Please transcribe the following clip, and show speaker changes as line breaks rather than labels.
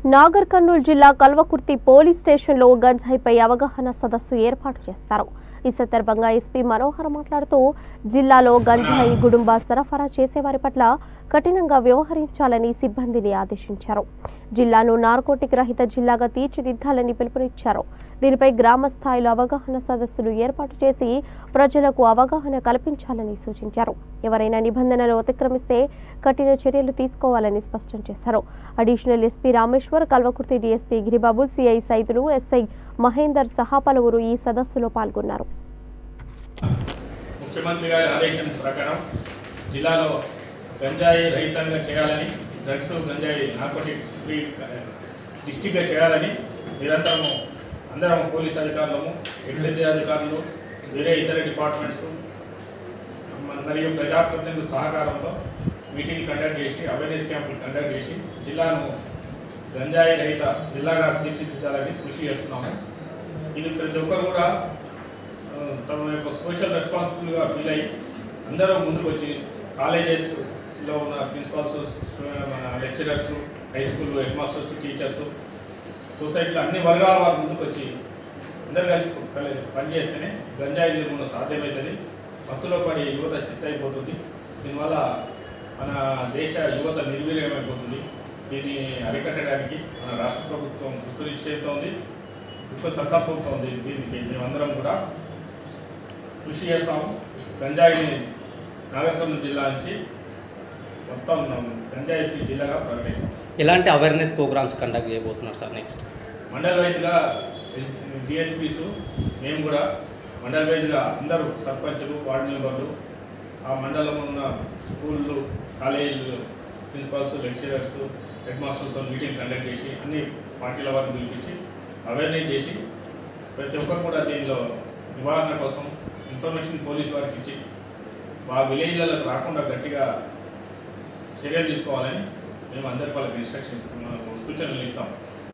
నాగర్ కర్నూలు జిల్లా కల్వకుర్తి పోలీస్ స్టేషన్లో గంజాయిపై అవగాహన సదస్సు ఏర్పాటు చేస్తారు ఈ సందర్భంగా ఎస్పీ మనోహర్ మాట్లాడుతూ జిల్లాలో గంజాయి గుడుంబ సరఫరా చేసేవారి పట్ల కఠినంగా వ్యవహరించాలని సిబ్బందిని ఆదేశించారు జిల్లాను నార్కోటిక్ రహిత జిల్లాగా తీర్చిదిద్దాలని పిలుపునిచ్చారు దీనిపై గ్రామ స్థాయిలో అవగాహన సదస్సులు ఏర్పాటు చేసి ప్రజలకు అవగాహన కల్పించాలని సూచించారు ఎవరైనా నిబంధనలు అతిక్రమిస్తే కఠిన చర్యలు తీసుకోవాలని స్పష్టం చేశారు additional SP Rameshwar Kalwakurthy DSP Giribabu CI Saidulu SI Mahender సహా పలువురు ఈ సదస్సులో పాల్గొన్నారు
ముఖ్యమంత్రి గారి ఆదేశం ప్రకారం జిల్లాలో గంజాయి రహితంగా చేయాలని డ్రగ్స్ గంజాయి నార్కోటిక్స్ ఫ్రీ డిస్టిక్గా చేయాలని నిరంతరము అందరం పోలీస్ అధికారులము ఎక్సైజ్ అధికారులు వేరే ఇతర డిపార్ట్మెంట్స్ మరియు ప్రజాప్రతినిధుల సహకారంతో మీటింగ్ కండక్ట్ చేసి అవేర్నెస్ క్యాంపులు కండక్ట్ చేసి జిల్లాను గంజాయి రహిత జిల్లాగా తీర్చిదిద్దాలని కృషి చేస్తున్నాము ఇది ప్రతి ఒక్కరు కూడా ఆ, తమ యొక్క సోషల్ రెస్పాన్సిబుల్గా ఫీల్ అయ్యి అందరూ ముందుకు వచ్చి కాలేజెస్లో ఉన్న ప్రిన్సిపాల్స్ మన lecturers high school head masters teachers సొసైటీలో అన్ని వర్గాల వారు ముందుకు వచ్చి అందరు కలిసి కలి- పనిచేస్తేనే గంజాయి నిర్మూలన సాధ్యమవుతుంది మత్తులో పడి యువత చిత్తైపోతుంది దీనివల్ల మన దేశ యువత నిర్వీర్యమైపోతుంది దీన్ని అరికట్టడానికి మన రాష్ట్ర ప్రభుత్వం కృత నిశ్చయంతో ఉంది కృత సంకల్పంతో ఉంది దీనికి మేమందరం కూడా కృషి చేస్తాము గంజాయిని నాగర్కర్నూలు జిల్లా నుంచి మొత్తం గంజాయి ఫ్రీ జిల్లాగా ప్రకటిస్తాం
ఎలాంటి అవేర్నెస్ ప్రోగ్రామ్స్ కండక్ట్ చేయబోతున్నారు సార్ నెక్స్ట్
మండల్ వైజ్గా డిఎస్పీస్ మేము కూడా మండల్ వైజ్గా అందరూ సర్పంచులు వార్డు మెంబర్లు ఆ మండలంలో ఉన్న స్కూళ్ళు కాలేజీలు ప్రిన్సిపాల్స్ లెక్చరర్స్ హెడ్ మాస్టర్స్తో మీటింగ్ కండక్ట్ చేసి అన్ని పార్టీల వారిని పిలిపించి అవేర్నెస్ చేసి ప్రతి ఒక్కరు కూడా దీనిలో నివారణ కోసం ఇన్ఫర్మేషన్ పోలీస్ వారికి ఇచ్చి ఆ విలేజ్లకు రాకుండా గట్టిగా చర్యలు తీసుకోవాలని మేము అందరి వాళ్ళకి ఇన్స్ట్రక్షన్స్ ఇస్తున్నాము సూచనలు ఇస్తాం